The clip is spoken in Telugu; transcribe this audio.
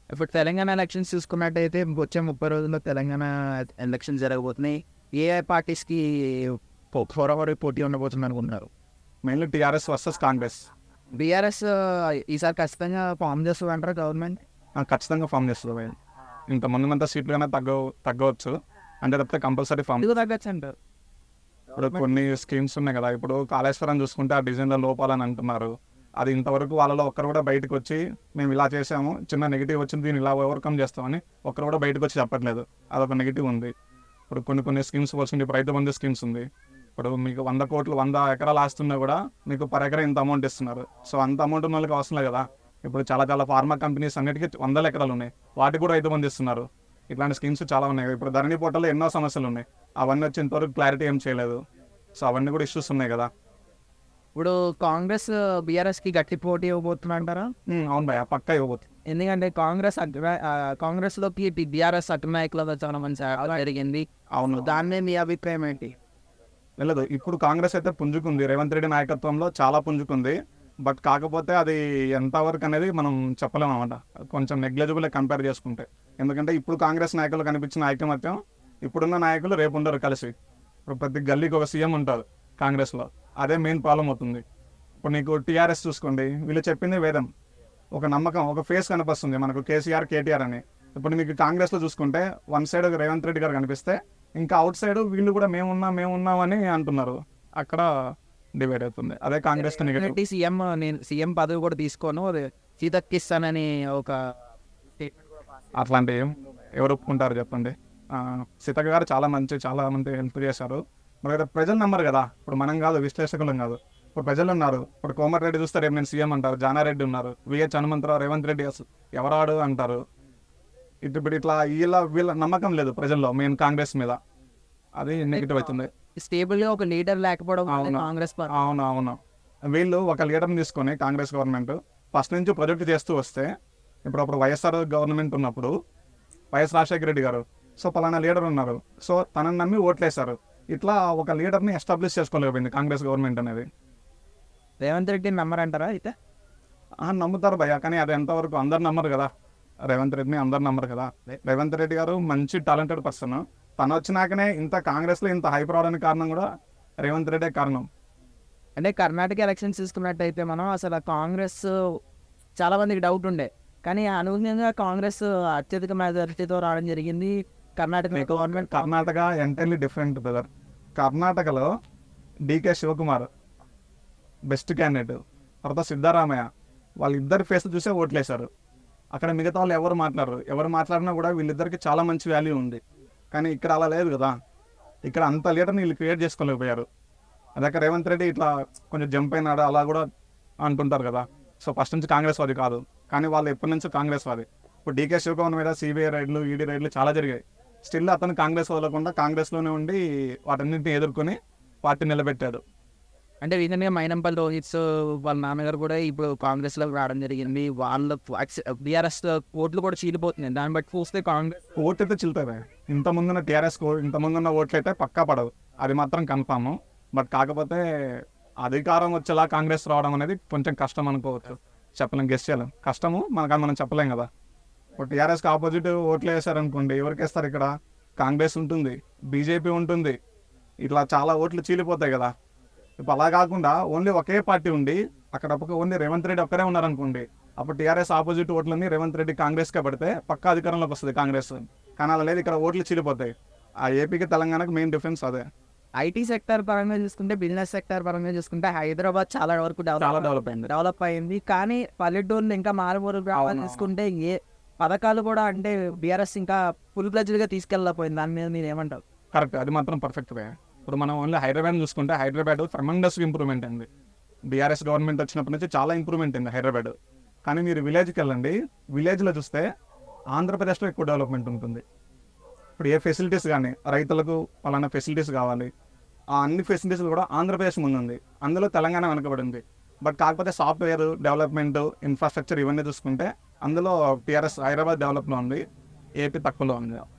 ఇప్పుడు తెలంగాణ ఎలక్షన్స్ చూసుకున్నట్టయితే వచ్చే ముప్పై రోజుల్లో తెలంగాణ ఎలక్షన్స్ జరగబోతున్నాయి ఏ పార్టీస్కి పోరావరి పోటీ ఉండబోతుంది అనుకుంటున్నారు mainly TRS versus Congress BRS ఈసారి ఖచ్చితంగా ఫామ్ చేస్తుందంటారా గవర్నమెంట్ ఆ, ఖచ్చితంగా ఫామ్ చేస్తుంది భయ్య. ఇంత ముందునంత సీట్లు కన్నా తగ్గ తగ్గవచ్చు అంటే తప్పితే కంపల్సరీ ఫామ్ ఎందుకు తగ్గచ్చు అంటారు ఇప్పుడు కొన్ని స్కీమ్స్ ఉన్నాయి కదా ఇప్పుడు కాళేశ్వరం చూసుకుంటే ఆ డిజైన్లో లోపాలని అంటున్నారు అది ఇంతవరకు వాళ్ళలో ఒక్కరు కూడా బయటకు వచ్చి మేము ఇలా చేసాము చిన్న నెగిటివ్ వచ్చింది దీన్ని ఇలా ఓవర్కమ్ చేస్తామని ఒక్కరు కూడా బయటకు వచ్చి చెప్పట్లేదు అదొక నెగిటివ్ ఉంది ఇప్పుడు కొన్ని కొన్ని స్కీమ్స్ వచ్చింది ఇప్పుడు రైతు బంధు స్కీమ్స్ ఉంది ఇప్పుడు మీకు వంద కోట్లు వంద ఎకరాలు ఆస్తున్నా కూడా మీకు పర్ ఎకరా ఇంత అమౌంట్ ఇస్తున్నారు సో అంత అమౌంట్ ఉన్న వాళ్ళకి అవసరం లేదు కదా ఇప్పుడు చాలా చాలా ఫార్మా కంపెనీస్ అన్నిటికీ వందల ఎకరాలు ఉన్నాయి వాటికి కూడా రైతు బంధు ఇస్తున్నారు ఇట్లాంటి స్కీమ్స్ చాలా ఉన్నాయి ఇప్పుడు ధరణి పోర్టల్లో ఎన్నో సమస్యలు ఉన్నాయి అవన్నీ వచ్చేంతవరకు క్లారిటీ ఏం చేయలేదు సో అవన్నీ కూడా ఇష్యూస్ ఉన్నాయి కదా ఇప్పుడు కాంగ్రెస్ బీఆర్ఎస్కి గట్టి పోటీ ఇవ్వబోతుందంటారా ఉమ్, అవును భయ పక్కా ఇవ్వబోతుంది ఎందుకంటే కాంగ్రెస్ అగ్ర- ఆ, కాంగ్రెస్లోకి బీఆర్ఎస్ అగ్రనాయకులతో చాలా మంచి ఆట జరిగింది అవును దాని మీద మీ అభిప్రాయం ఏంటి వెళ్ళదు ఇప్పుడు కాంగ్రెస్ అయితే పుంజుకుంది రేవంత్ రెడ్డి నాయకత్వంలో చాలా పుంజుకుంది బట్ కాకపోతే అది ఎంతవరకు అనేది మనం చెప్పలేము అనమాట కొంచెం నెగ్లెజిబుల్ కంపేర్ చేసుకుంటే ఎందుకంటే ఇప్పుడు కాంగ్రెస్ నాయకులు కనిపించిన ఐకమత్యం ఇప్పుడున్న నాయకులు రేపు ఉండరు కలిసి ఇప్పుడు ప్రతి గల్లీకి ఒక సీఎం ఉంటారు కాంగ్రెస్లో అదే మెయిన్ ప్రాబ్లం అవుతుంది ఇప్పుడు నీకు టీఆర్ఎస్ చూసుకోండి వీళ్ళు చెప్పింది వేదం ఒక నమ్మకం ఒక ఫేస్ కనిపిస్తుంది మనకు కేసీఆర్ కేటీఆర్ అని ఇప్పుడు మీకు కాంగ్రెస్లో చూసుకుంటే వన్ సైడ్ రేవంత్ రెడ్డి గారు కనిపిస్తే ఇంకా అవుట్ సైడ్ వీళ్ళు కూడా మేమున్నాం మేమున్నాం అని అంటున్నారు అక్కడ డివైడ్ అవుతుంది అదే కాంగ్రెస్ నెగటివ్ రెడ్డి సీఎం నేను సీఎం పదవి కూడా తీసుకోను అది సీతక్కిస్తానని ఒక స్టేట్మెంట్ కూడా pass అట్లాంటి ఏం ఎవరు ఒప్పుకుంటారు చెప్పండి ఆ, సీతక్క గారు చాలా మంచి చాలా మంది హెల్ప్ చేశారు మరి అయితే ప్రజలు నమ్మరు కదా ఇప్పుడు మనం కాదు విశ్లేషకులం కాదు ఇప్పుడు ప్రజలు ఉన్నారు ఇప్పుడు కోమటిరెడ్డి చూస్తే రేపు నేను సీఎం అంటారు జానారెడ్డి ఉన్నారు విహెచ్ హనుమంతరావు రేవంత్ రెడ్డి అసలు ఎవరాడు అంటారు ఇటు ఇప్పుడు ఇట్లా వీళ్ళ వీళ్ళ నమ్మకం లేదు ప్రజల్లో మెయిన్ కాంగ్రెస్ మీద అది నెగిటివ్ అవుతుంది స్టేబుల్ గా ఒక లీడర్ లేకపోవడం వల్ల అవును. కాంగ్రెస్ పార్టీ అవును అవును వీళ్ళు ఒక లీడర్ని తీసుకొని కాంగ్రెస్ గవర్నమెంట్ ఫస్ట్ నుంచి ప్రొజెక్ట్ చేస్తూ వస్తే ఇప్పుడు అప్పుడు వైఎస్ఆర్ గవర్నమెంట్ ఉన్నప్పుడు వైఎస్ రాజశేఖర రెడ్డి గారు సో పలానా లీడర్ ఉన్నారు సో తనని నమ్మి ఓట్లేశారు ఇట్లా ఒక లీడర్ని ఎస్టాబ్లిష్ చేసుకోలేకపోయింది కాంగ్రెస్ గవర్నమెంట్ అనేది రేవంత్ రెడ్డి నమ్మరంటారా అయితే ఆ, నమ్ముతారు భయ్య కానీ అది ఎంతవరకు అందరు నమ్మరు కదా రేవంత్ రెడ్డిని అందరు నమ్మరు కదా రేవంత్ రెడ్డి గారు మంచి టాలెంటెడ్ పర్సన్ తను వచ్చినాకనే ఇంత కాంగ్రెస్లో ఇంత హైప్ రావడానికి కారణం కూడా రేవంత్ రెడ్డే కారణం అంటే కర్ణాటక ఎలక్షన్స్ చూసుకున్నట్టయితే మనం అసలు ఆ కాంగ్రెస్ చాలా మందికి డౌట్ ఉండే కానీ అనూహ్యంగా కాంగ్రెస్ అత్యధిక మెజారిటీతో రావడం జరిగింది Karnataka government Karnataka entirely different brother కర్ణాటకలో డికే శివకుమార్ బెస్ట్ క్యాండిడేట్ తర్వాత సిద్ధరామయ్య వాళ్ళిద్దరి ఫేస్ చూసే ఓట్లేశారు అక్కడ మిగతా వాళ్ళు ఎవరు మాట్లాడరు ఎవరు మాట్లాడినా కూడా వీళ్ళిద్దరికి చాలా మంచి వాల్యూ ఉంది కానీ ఇక్కడ అలా లేదు కదా ఇక్కడ అంత లీడర్ని వీళ్ళు క్రియేట్ చేసుకోలేకపోయారు అదే రేవంత్ రెడ్డి ఇట్లా కొంచెం జంప్ అయినాడు అలా కూడా అంటుంటారు కదా సో ఫస్ట్ నుంచి కాంగ్రెస్ వాది కాదు కానీ వాళ్ళు ఎప్పటి నుంచో కాంగ్రెస్ వాది ఇప్పుడు డీకే శివకుమార్ మీద సిబిఐ రైడ్లు ఈడీ రైడ్లు చాలా జరిగాయి స్టిల్ అతను కాంగ్రెస్ వదలకుండా కాంగ్రెస్లోనే ఉండి వాటన్నింటిని ఎదుర్కొని పార్టీ నిలబెట్టాడు అంటే రీసెంట్ గా మైనంపల్లి రోహిత్స్ వాళ్ళ నాన్నగారు కూడా ఇప్పుడు కాంగ్రెస్ లో రావడం జరిగింది వాళ్ళ బీఆర్ఎస్ ఓట్లు కూడా చీలిపోతున్నాయి దాన్ని బట్టి చూస్తే కాంగ్రెస్ ఓట్లు అయితే చిల్తాయి ఇంత ముందున్న టీఆర్ఎస్ ఇంత ముందున్న ఓట్లు అయితే పక్కా పడవు అది మాత్రం కన్ఫామ్ బట్ కాకపోతే అధికారం వచ్చేలా కాంగ్రెస్ రావడం అనేది కొంచెం కష్టం అనుకోవచ్చు చెప్పలేం గెస్ట్ చేయలేం కష్టము మనకు మనం చెప్పలేం కదా ఇప్పుడు టీఆర్ఎస్కి ఆపోజిట్ ఓట్లు వేసారనుకోండి ఎవరికి వేస్తారు ఇక్కడ కాంగ్రెస్ ఉంటుంది బీజేపీ ఉంటుంది ఇట్లా చాలా ఓట్లు చీలిపోతాయి కదా ఇప్పుడు అలా కాకుండా ఓన్లీ ఒకే పార్టీ ఉండి అక్కడ ఒక ఓన్లీ రేవంత్ రెడ్డి ఒక్కరే ఉన్నారనుకోండి అప్పుడు టీఆర్ఎస్ ఆపోజిట్ ఓట్లన్నీ రేవంత్ రెడ్డి కాంగ్రెస్కే పడితే పక్కా అధికారంలోకి వస్తుంది కాంగ్రెస్ కానీ అలా లేదు ఇక్కడ ఓట్లు చీలిపోతాయి ఆ ఏపీకి తెలంగాణకు మెయిన్ డిఫరెన్స్ అదే ఐటీ సెక్టర్ పరంగా చూసుకుంటే బిజినెస్ సెక్టర్ పరంగా చూసుకుంటే హైదరాబాద్ చాలా వరకు చాలా డెవలప్ డెవలప్ అయింది డెవలప్ అయింది కానీ పల్లెటూరులో ఇంకా మారుమూరు గ్రామాలు అవును. తీసుకుంటే ఏ పథకాలు కూడా అంటే బీఆర్ఎస్ ఇంకా ఫుల్ గా తీసుకెళ్ళకపోయింది దాని మీద మీరు ఏమంటారు కరెక్ట్ అది మాత్రం పర్ఫెక్ట్ వే ఇప్పుడు మనం ఓన్లీ హైదరాబాద్ చూసుకుంటే హైదరాబాద్ ట్రమండస్ ఇంప్రూవ్మెంట్ అయింది బీఆర్ఎస్ గవర్నమెంట్ వచ్చినప్పటి నుంచి చాలా ఇంప్రూవ్మెంట్ అయింది హైదరాబాద్ కానీ మీరు విలేజ్కి వెళ్ళండి విలేజ్లో చూస్తే ఆంధ్రప్రదేశ్లో ఎక్కువ డెవలప్మెంట్ ఉంటుంది ఇప్పుడు ఏ ఫెసిలిటీస్ కానీ రైతులకు పలానా ఫెసిలిటీస్ కావాలి ఆ అన్ని ఫెసిలిటీస్ కూడా ఆంధ్రప్రదేశ్ ముందుంది అందులో తెలంగాణ వెనకబడింది బట్ కాకపోతే సాఫ్ట్వేర్ డెవలప్మెంట్ ఇన్ఫ్రాస్ట్రక్చర్ ఇవన్నీ చూసుకుంటే అందులో టీఆర్ఎస్ హైదరాబాద్ డెవలప్లో ఉంది ఏపీ తక్కువలో ఉంది